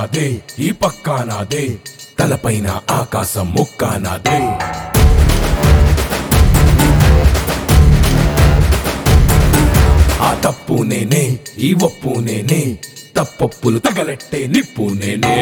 నాదే ఈ పక్కా నాదే తలపైన ఆకాశం ముక్క నాదే ఆ తప్పు నేనే ఈ ఒప్పు నేనే తప్పప్పులు తగలెట్టే నిప్పు నేనే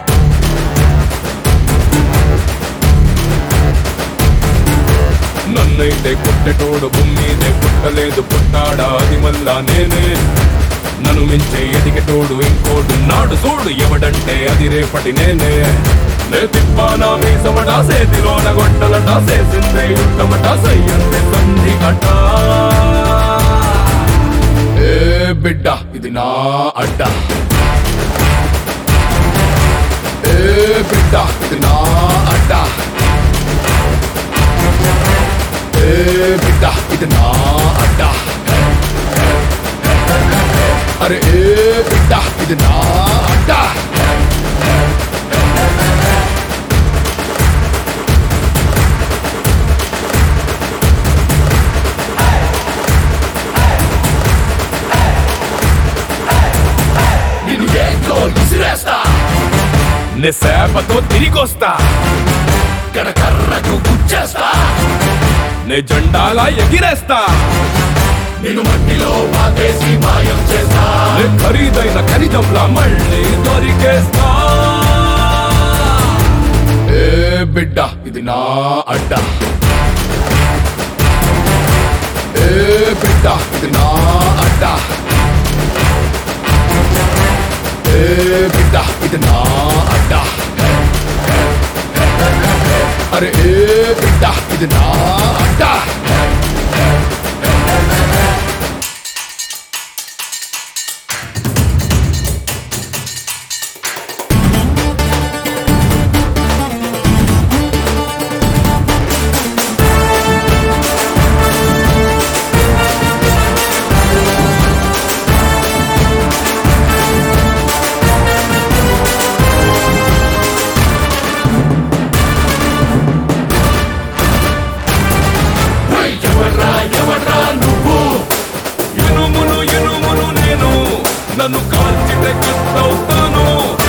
నన్నైతే కొట్టెటోడు భూమిదే పుట్టలేదు పుట్టాడా అది మళ్ళా నేనే నన్ను మించే ఎదిగటోడు ఇంకోడు నాడు చూడు ఎవడంటే అది రేపటి నేనే నే తిప్పానా మీసమట సేతిలోన గొట్టలట సేసిందే యుద్ధమట సయ్యందే సంధి కట ఏ బిడ్డ ఇది నా అడ్డ ఏ బిడ్డ ఇది నా అడ్డ ఏ బిడ్డ ఇది నా అడ్డ అరే ఏ బిడ్డ ఇది నా అడ్డ నిన్ను ఏంట్లో విసిరేస్తా నే సేపతో తిరిగొస్తా కర్రకు గుచ్చేస్తా నే జెండాలా ఎగిరేస్తా నేను మట్టిలో పాతేసి మాయం చేస్తా నే ఖరీదైన ఖనిజంలా మళ్ళీ దొరికేస్తా ఏ బిడ్డ ఇది నా అడ్డ ఏ బిడ్డ ఇది నా అడ్డ ఏ బిడ్డ ఇది నా అడ్డ అరే ఏ బిడ్డ ఇది నా అడ్డ ఎవర్రా ఎవర్రా నువ్వు ఎనుమును ఎనుమును నేను నన్ను కాల్చితే కత్తవుతాను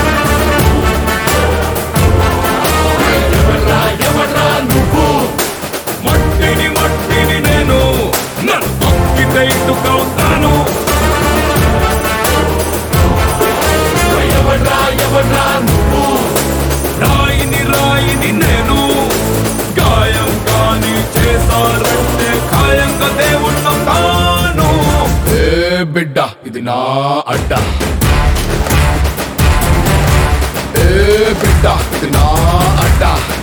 ఎవర్రా ఎవర్రా నువ్వు మట్టిని మట్టిని నేను నన్ను తొక్కితే ఇటుకవుతాను ఎవర్రా ఎవర్రా నువ్వు రాయిని రాయిని నేను గాయం కాని చేశారంటే ఖాయంగా దేవుణ్ణవుతాను ఏ బిడ్డ ఇది నా అడ్డ ఏ బిడ్డ ఇది నా అడ్డ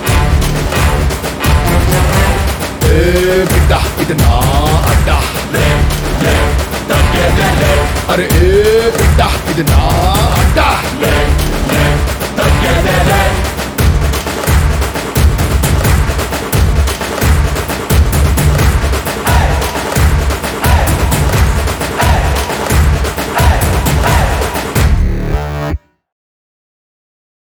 ఏ బిడ్డ ఇది నా అడ్డ అరే ఏ బిడ్డ ఇది నా అడ్డ